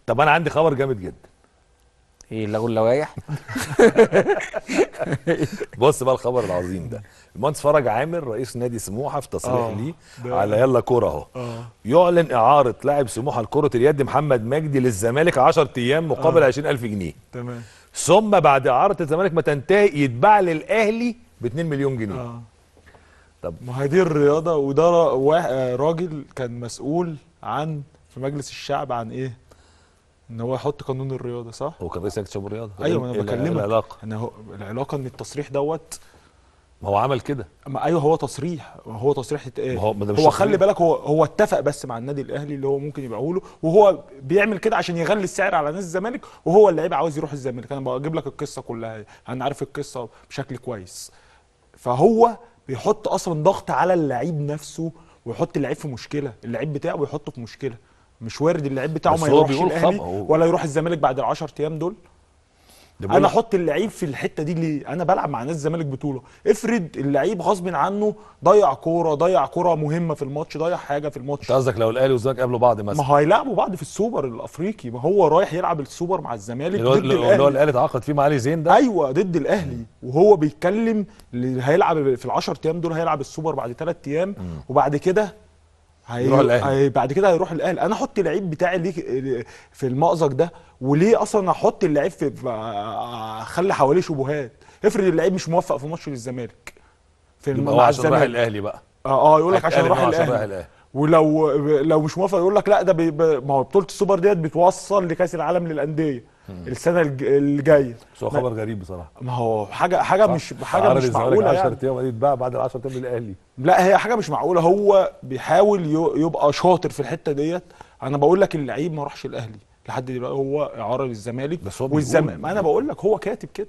طب انا عندي خبر جامد جدا ايه لغوا اللوائح بص بقى الخبر العظيم ده المهندس فرج عامر رئيس نادي سموحه في تصريح آه، ليه ده- على يلا كوره اهو اه يعلن اعاره لاعب سموحه لكره اليد محمد مجدي للزمالك 10 ايام مقابل آه. 20000 جنيه تمام ثم بعد اعاره الزمالك ما تنتهي يتباع للاهلي ب 2 مليون جنيه اه طب ما هي دي الرياضه وده را- وا- آه، راجل كان مسؤول عن في مجلس الشعب عن ايه ان هو يحط قانون الرياضه صح هو كان رئيس لجنه شباب الرياضه ايوه ما إيه انا ال- بكلمك العلاقه ان هو العلاقه ان التصريح دوت ما هو عمل كده ما ايوه هو تصريح هو تصريح يتقال ما هو- ما ده مش هو تصريح. خلي بالك هو هو اتفق بس مع النادي الاهلي اللي هو ممكن يبيعه له وهو بيعمل كده عشان يغلي السعر على ناس الزمالك وهو اللعيب عاوز يروح الزمالك انا بجيب لك القصه كلها انا عارف القصه بشكل كويس فهو بيحط اصلا ضغط على اللعيب نفسه ويحط اللعيب في مشكله اللعيب بتاعه ويحطه في مشكله مش وارد اللعيب بتاعه بس ما هو يروحش بيقول الاهلي خبر هو. ولا يروح الزمالك بعد ال 10 ايام دول ده بيقول انا لك- احط اللعيب في الحته دي ليه انا بلعب مع ناس الزمالك بطوله افرض اللعيب غصب عنه ضيع كوره ضيع كوره مهمه في الماتش ضيع حاجه في الماتش انت قصدك لو الاهلي والزمالك قابلوا بعض ما مثلا هو هيلعبوا بعض في السوبر الافريقي ما هو رايح يلعب السوبر مع الزمالك اللي هو ضد اللي هو الاهلي الاهلي تعاقد فيه مع علي زين ده ايوه ضد الاهلي وهو بيتكلم اللي هيلعب في ال 10 ايام دول هيلعب السوبر بعد ثلاث ايام وبعد كده هي... يروح الأهلي. هي... بعد كده هيروح الاهلي انا احط اللعيب بتاعي ليه في المأزق ده وليه اصلا احط اللعيب في في- اخلي حواليه شبهات افرض اللعيب مش موفق في ماتش للزمالك في الم... يبقى هو مع عشان راح الزمالك الاهلي بقى اه اه يقول لك عشان هيتقال راح إن هو عشان راح الاهلي الاهلي ولو لو مش موافق يقول لك لا ده بي... ب- ما هو بطوله السوبر ديت بتوصل لكاس العالم للانديه السنه الج- اللي جايه بس هو ما- خبر غريب بصراحه ما هو حاجه حاجه مش حاجه عرض مش الزمالك معقوله 10 يعني ايام يتباع بعد ال 10 ايام للاهلي لا هي حاجه مش معقوله هو بيحاول ي- يبقى شاطر في الحته ديت انا بقول لك اللعيب ما راحش الاهلي لحد دلوقتي هو اعاره للزمالك بس هو بيقول- والزمالك ما انا بقول لك هو كاتب كده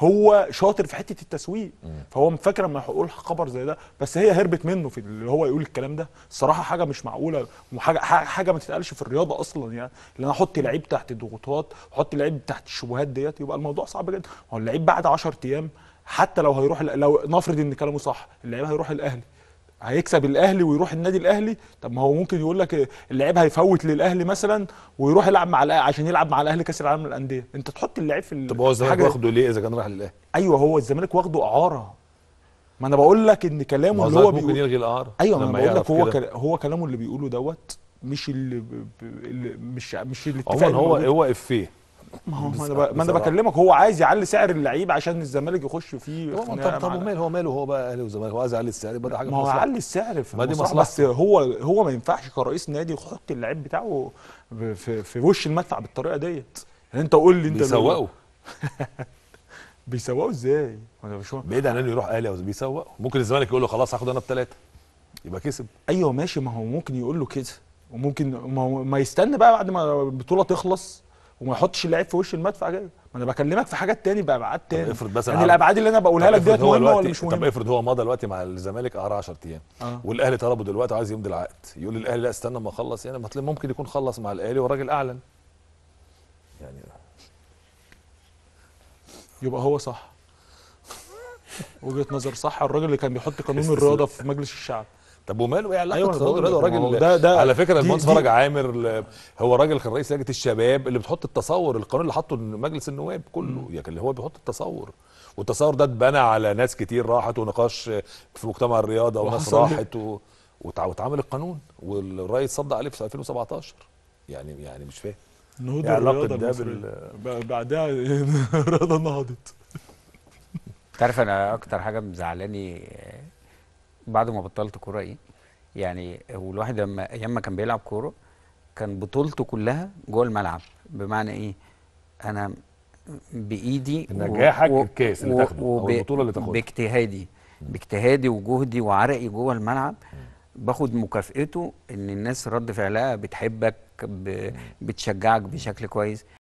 هو شاطر في حته التسويق فهو فاكر لما يقول خبر زي ده بس هي هربت منه في اللي هو يقول الكلام ده الصراحه حاجه مش معقوله وحاجه ح- حاجه ما تتقالش في الرياضه اصلا يعني ان انا احط لعيب تحت الضغوطات واحط لعيب تحت الشبهات ديت يبقى الموضوع صعب جدا هو اللعيب بعد 10 ايام حتى لو هيروح لو نفرض ان كلامه صح اللعيب هيروح الاهلي هيكسب الاهلي ويروح النادي الاهلي طب ما هو ممكن يقول لك اللعيب هيفوت للاهلي مثلا ويروح يلعب مع الأهلي عشان يلعب مع الاهلي كاس العالم للانديه انت تحط اللعيب في ال- طب هو الزمالك حاجة- واخده ليه اذا كان راح للاهلي ايوه هو الزمالك واخده اعاره ما انا بقول لك ان ما كلامه هو اللي هو الزمالك ممكن بيقول يلغي الاعاره ايوه ما انا لما بقول لك يعرف هو كده. كلا- هو كلامه اللي بيقوله دوت مش اللي, ب... ب... اللي مش مش الاتفاق عموما اللي هو موجود. هو افيه ما هو ما انا, بصراحة- ب... ما أنا بصراحة. بكلمك هو عايز يعلي سعر اللعيب عشان الزمالك يخش فيه هو خناقة طب طب مع- وماله هو ماله هو بقى اهلي وزمالك هو عايز يعلي السعر يبقى ده حاجه ما هو مصلحة. علي السعر في ما دي مصلحة، بس مصلحته. هو هو ما ينفعش كرئيس نادي يحط اللعيب بتاعه ب- في, في وش المدفع بالطريقه ديت يعني انت قول لي انت بيسوقوا بيسوقوا ازاي؟ انا مش فاهم. بعيد عن انه يروح اهلي او بيسوقوا ممكن الزمالك يقول له خلاص هاخد انا بثلاثه يبقى كسب ايوه ماشي ما هو ممكن يقول له كده وممكن ما, هو ما يستنى بقى بعد ما البطوله تخلص وما يحطش اللعيب في وش المدفع كده ما انا بكلمك في حاجات تاني بابعاد تاني افرض مثلا يعني عرض- الابعاد اللي انا بقولها طب لك ديت افرض هو مهمه ولا دلوقتي- مش طب مهمه؟ افرض هو مضى دلوقتي مع الزمالك قعد 10 ايام آه. والاهلي طلبه دلوقتي وعايز يمضي العقد يقول للاهلي لا استنى اما اخلص يعني ما تلاقي ممكن يكون خلص مع الاهلي والراجل اعلن يعني يبقى هو صح وجهه نظر صح الراجل اللي كان بيحط قانون الرياضه في مجلس الشعب طب وماله ايه علاقه أيوة أنا قانون بقول لك، الرياضه ما هو راجل ده- ده- على فكره دي- المهندس دي- فرج عامر ل- هو راجل كان رئيس لجنه الشباب اللي بتحط التصور القانون اللي حطه مجلس النواب كله يعني اللي هو بيحط التصور والتصور ده اتبنى على ناس كتير راحت ونقاش في مجتمع الرياضه وناس وحصل إيه؟ راحت و... وتع- واتعمل القانون والرئيس صدق عليه في 2017 يعني يعني مش فاهم نهوض إيه علاقة الرياضه ده المصرية. بال- ب- بعدها الرياضه نهضت تعرف انا اكتر حاجه مزعلاني آه، بعد ما بطلت كوره ايه يعني هو الواحد لما ايام ما كان بيلعب كوره كان بطولته كلها جوه الملعب بمعنى ايه انا بايدي و- نجاحك و- الكاس اللي و- تاخده أو وب- البطولة اللي تاخدها. باجتهادي باجتهادي وجهدي وعرقي جوه الملعب باخد مكافئته ان الناس رد فعلها بتحبك ب- بتشجعك بشكل كويس